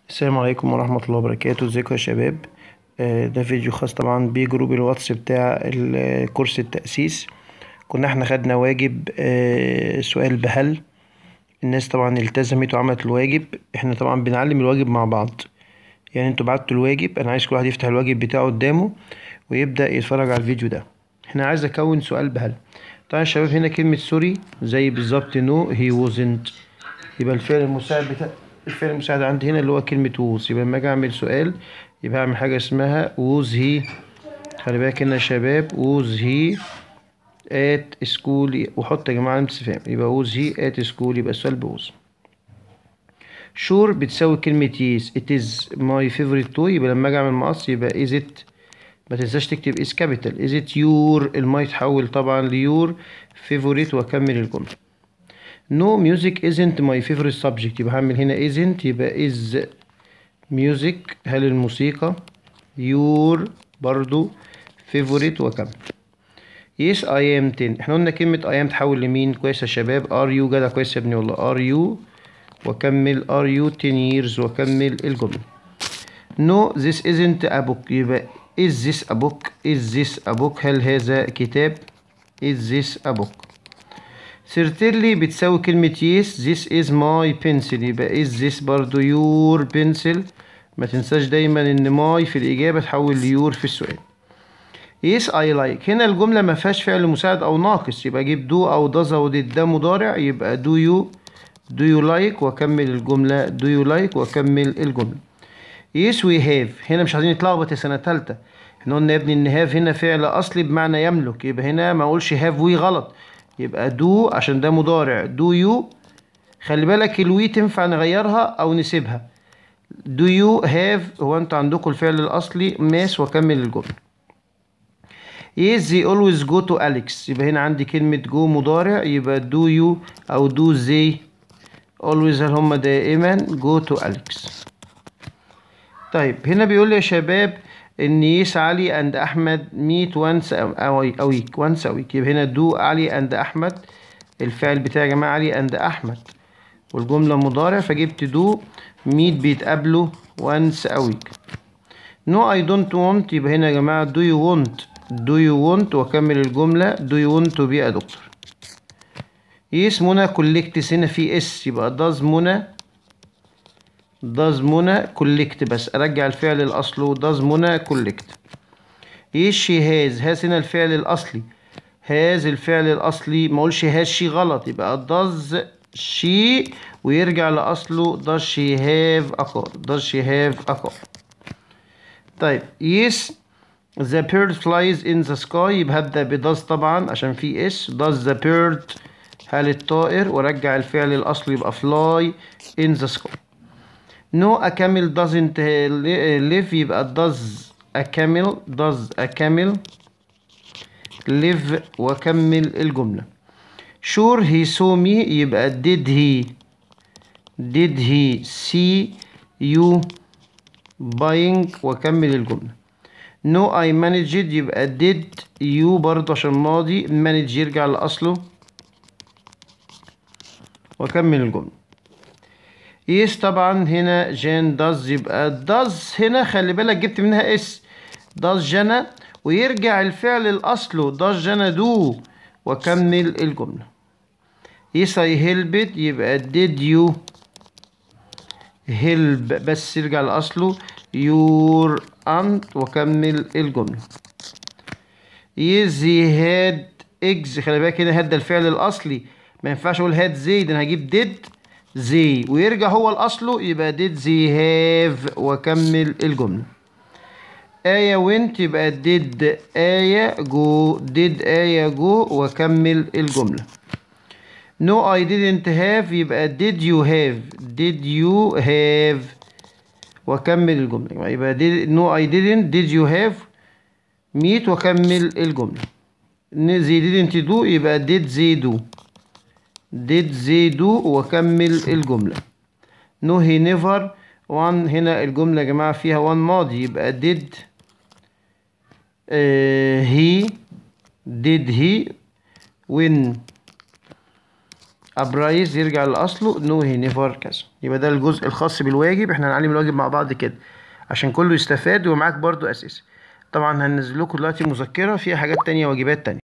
السلام عليكم ورحمة الله وبركاته ازيكم يا شباب آه، ده فيديو خاص طبعا بجروب الواتس بتاع ال- كورس التأسيس كنا احنا خدنا واجب آه، سؤال بهل الناس طبعا التزمت وعملت الواجب احنا طبعا بنعلم الواجب مع بعض يعني انتوا بعتوا الواجب انا عايز كل واحد يفتح الواجب بتاعه قدامه ويبدأ يتفرج على الفيديو ده احنا عايز اكون سؤال بهل طبعا يا شباب هنا كلمة سوري زي بالظبط نو هي وزنت يبقى الفعل المساعد بتاع الفعل المساعد عندي هنا اللي هو كلمة ووز يبقى لما اجي اعمل سؤال يبقى اعمل حاجة اسمها ووز هي خلي بالك هنا يا شباب ووز هي ات سكول وحط يا جماعة علامة استفهام يبقى ووز هي ات سكول يبقى السؤال بوز شور بتساوي كلمة يس it is my favorite toy يبقى لما اجي اعمل مقص يبقى is it ما تنساش تكتب is capital is it your الماي تحول طبعا ليور favorite واكمل الجملة No music isn't my favorite subject يبقى هعمل هنا isn't يبقى is music هل الموسيقى your برضو favorite وكمل Yes I am 10 احنا قلنا كلمة I am تحول لمين كويس يا شباب are you جدع كويس يا ابني والله are you واكمل are you 10 years واكمل الجملة No this isn't a book يبقى is this a book is this a book هل هذا كتاب is this a book certainly بتساوي كلمة yes this is my pencil يبقى is this برضو your pencil ما تنساش دايما ان my في الإجابة تحول ليور في السؤال yes I like هنا الجملة ما فيهاش فعل مساعد أو ناقص يبقى أجيب do أو does أو did ده مضارع يبقى do you do you like وأكمل الجملة do you like وأكمل الجملة yes we have هنا مش عايزين نتلخبط يا سنة تالتة احنا قلنا يا ابني ان have هنا فعل أصلي بمعنى يملك يبقى هنا ما أقولش have we غلط يبقى do عشان ده مضارع do you خلي بالك الوي تنفع نغيرها أو نسيبها do you have هو انتوا عندكم الفعل الأصلي ماس وأكمل الجملة yes they always go to Alex يبقى هنا عندي كلمة go مضارع يبقى do you أو do they always هل هم دائما go to Alex طيب هنا بيقول لي يا شباب ان يس علي اند احمد ميت وانس او ويك وانس a week يبقى هنا دو علي اند احمد الفعل بتاعي يا جماعه علي اند احمد والجمله مضارع فجبت دو ميت بيتقابلوا وانس a week نو اي دونت want يبقى هنا يا جماعه دو يو want دو يو want واكمل الجمله دو يو want to be a doctor يس منى كولكتس هنا في اس يبقى داز منى does منى collect بس ارجع الفعل الاصله does منى collect ايه she has has هنا الفعل الاصلي has الفعل الاصلي ما اقولش has she غلط يبقى does she ويرجع لاصله does she have a car does she have a car طيب yes the bird flies in the sky يبقى هبدأ ب does طبعا عشان في اس does the bird هل الطائر وارجع الفعل الاصلي يبقى fly in the sky No a camel doesn't live يبقى does a camel does a camel live وكمل الجملة sure he saw me يبقى did he did he see you buying وكمل الجملة no I managed يبقى did you برضه عشان ماضي manage يرجع لأصله وكمل الجملة يس طبعا هنا جان داز يبقى داز هنا خلي بالك جبت منها اس داز جنى ويرجع الفعل الاصله داز جنى دو واكمل الجمله يس اي هيلبت يبقى did you help بس يرجع لاصله your aunt واكمل الجمله يس he had eggs خلي بالك هنا هاد الفعل الاصلي ما ينفعش اقول had زي ده انا هجيب did زي ويرجع هو لأصله يبقى did they have وكمل الجملة آية went يبقى did آية go did آية go وكمل الجملة no I didn't have يبقى did you have did you have وكمل الجملة يبقى did, no I didn't did you have meet وكمل الجملة they didn't do يبقى did they do did they do وكمل الجملة no he never one هنا الجملة يا جماعة فيها one ماضي يبقى did uh, he did he win ابرايز يرجع لاصله نوهي نيفر كذا يبقى ده الجزء الخاص بالواجب احنا هنعلم الواجب مع بعض كده عشان كله يستفاد ومعاك برضو اساسي طبعا هننزل لكم دلوقتي مذكره فيها حاجات تانية واجبات تانية